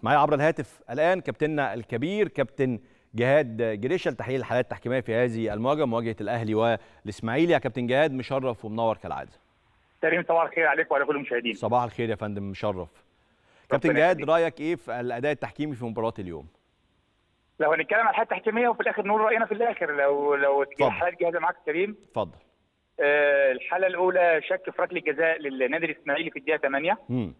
معايا عبر الهاتف الان كابتننا الكبير كابتن جهاد جريشه لتحليل الحالات التحكيميه في هذه المواجهه مواجهه الاهلي والاسماعيلي يا كابتن جهاد مشرف ومنور كالعاده كريم صباح الخير عليك وعلى كل المشاهدين صباح الخير يا فندم مشرف كابتن جهاد رايك ايه في الاداء التحكيمي في مباراه اليوم لو هنتكلم عن الحالات التحكيميه وفي الاخر نقول راينا في الاخر لو لو الحالات جاهزه معاك كريم اتفضل آه الحاله الاولى شك في ركله جزاء للنادي الاسماعيلي في الدقيقه 8 امم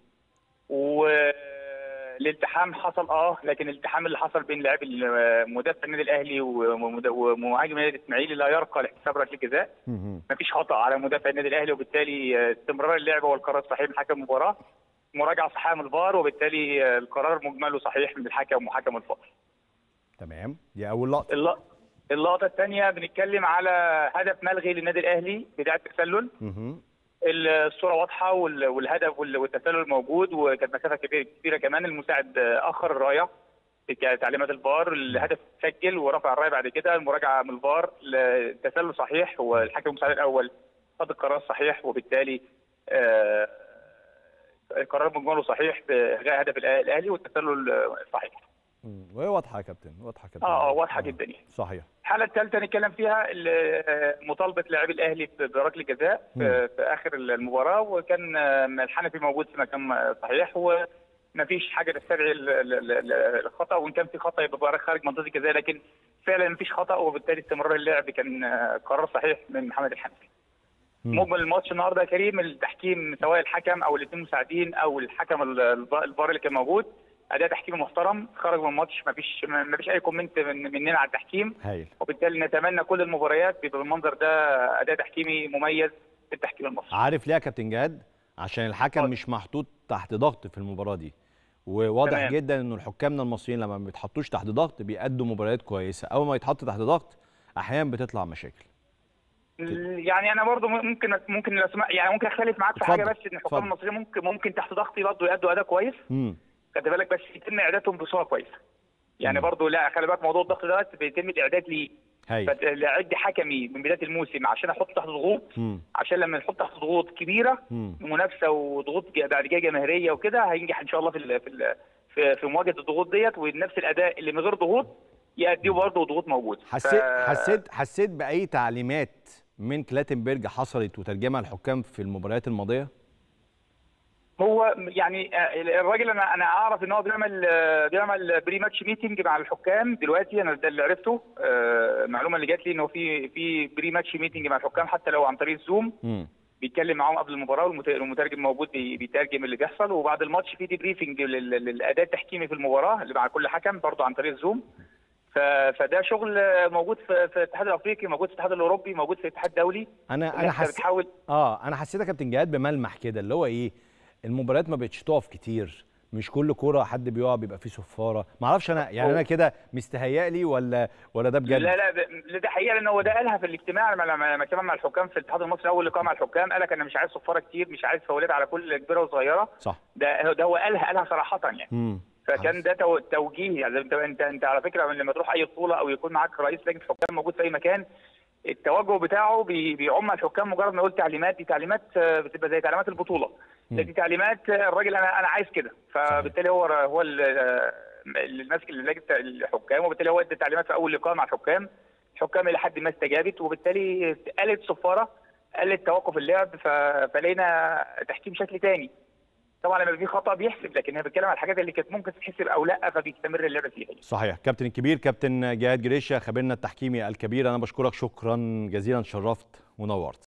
والالتحام حصل اه لكن الالتحام اللي حصل بين لاعب مدافع النادي الاهلي ومهاجم النادي الاسماعيلي لا يرقى لاحتساب ركله جزاء مفيش خطا على مدافع النادي الاهلي وبالتالي استمرار اللعبه والقرار الصحيح من حكم المباراه مراجعه صحيحه من الفار وبالتالي القرار مجمله صحيح من الحكم وحكم الفار تمام دي اول لقطه اللقطه اللقطه الثانيه بنتكلم على هدف ملغي للنادي الاهلي بدايه التسلل الصوره واضحه والهدف والتسلل موجود وكانت مسافه كبيره كمان المساعد اخر الرايه تعليمات الفار الهدف سجل ورفع الرايه بعد كده المراجعه من الفار التسلل صحيح والحكم المساعد الاول خد القرار الصحيح وبالتالي آه القرار مجمله صحيح بالغاء هدف الاهلي والتسلل صحيح وهي واضحه يا كابتن واضحه كابتن اه اه واضحه جدا يعني صحيح الحاله الثالثه نتكلم فيها مطالبه لاعبي الاهلي بركله جزاء في, في اخر المباراه وكان الحنفي موجود في مكان صحيح وما فيش حاجه تستدعي الخطا وان كان في خطا يبقى خارج منطقه الجزاء لكن فعلا ما فيش خطا وبالتالي استمرار اللعب كان قرار صحيح من محمد الحنفي مجمل الماتش النهارده يا كريم التحكيم سواء الحكم او الاثنين مساعدين او الحكم الفار اللي كان موجود اداء تحكيمي محترم خرج من الماتش ما فيش ما فيش اي كومنت من مننا على التحكيم هايل وبالتالي نتمنى كل المباريات بيبقى بالمنظر ده اداء تحكيمي مميز في التحكيم المصري عارف ليه يا كابتن جهاد عشان الحكم طبعا. مش محطوط تحت ضغط في المباراه دي وواضح تمام. جدا انه حكامنا المصريين لما ما بيتحطوش تحت ضغط بيأدوا مباريات كويسه اول ما يتحط تحت ضغط احيانا بتطلع مشاكل يعني انا برضو ممكن ممكن يعني ممكن اختلف معاك في حاجه بس ان الحكام المصريين ممكن ممكن تحت ضغط برضه يأدوا اداء كويس امم خلي بالك بس يتم اعدادهم بصوره كويسه يعني برضه لا خلي بالك موضوع الضغط دوت بيتم الاعداد ليه اعد حكمي من بدايه الموسم عشان احط تحت ضغوط عشان لما نحط تحت ضغوط كبيره منافسه وضغوط بعد كده جماهيريه وكده هينجح ان شاء الله في في في, في مواجهه الضغوط ديت ونفس الاداء اللي من غير ضغوط يأديه برضه ضغوط موجود حسيت ف... حسيت حسيت باي تعليمات من كلاتنبرج حصلت وترجمها الحكام في المباريات الماضيه؟ هو يعني الراجل انا انا اعرف ان هو بيعمل بيعمل بري ماتش ميتنج مع الحكام دلوقتي انا ده اللي عرفته المعلومه اللي جات لي انه في في بري ماتش ميتنج مع الحكام حتى لو عن طريق الزوم بيتكلم معاهم قبل المباراه والمترجم موجود بيترجم اللي بيحصل وبعد الماتش في دي بريفنج للاداء التحكيمي في المباراه اللي مع كل حكم برضه عن طريق الزوم فده شغل موجود في, في الاتحاد الافريقي موجود في الاتحاد الاوروبي موجود في الاتحاد الدولي انا انا حسيت بتحاول اه انا حسيت يا كابتن جهاد بملمح كده اللي هو ايه المباريات ما بقتش تقف كتير مش كل كوره حد بيقع بيبقى فيه صفاره ما اعرفش انا يعني انا كده مستهيأ لي ولا ولا ده بجد لا لا ده حقيقه لان هو ده قالها في الاجتماع لما اجتمع مع الحكام في الاتحاد المصري اول لقاء مع الحكام قال لك انا مش عايز صفاره كتير مش عايز فاولات على كل كبيره وصغيره صح ده ده هو قالها قالها صراحه يعني مم. فكان ده توجيه يعني انت انت انت على فكره لما تروح اي بطوله او يكون معاك رئيس لجنه حكام موجود في اي مكان التوجه بتاعه بيعم على الحكام مجرد ما يقول تعليمات دي تعليمات بتبقى زي تعليمات البطوله دي تعليمات الراجل انا انا عايز كده فبالتالي هو هو اللي ماسك لجنه الحكام وبالتالي هو ادى تعليمات في اول لقاء مع الحكام الحكام الى حد ما استجابت وبالتالي قلت صفاره قلت توقف اللعب فلقينا تحكيم شكل ثاني طبعا لما في خطا بيحسب لكن هي بتتكلم على الحاجات اللي كانت ممكن تتحسب او لا فبيستمر اللعب فيها صحيح كابتن الكبير كابتن جهاد جريشه خبيرنا التحكيمي الكبير انا بشكرك شكرا جزيلا شرفت ونورت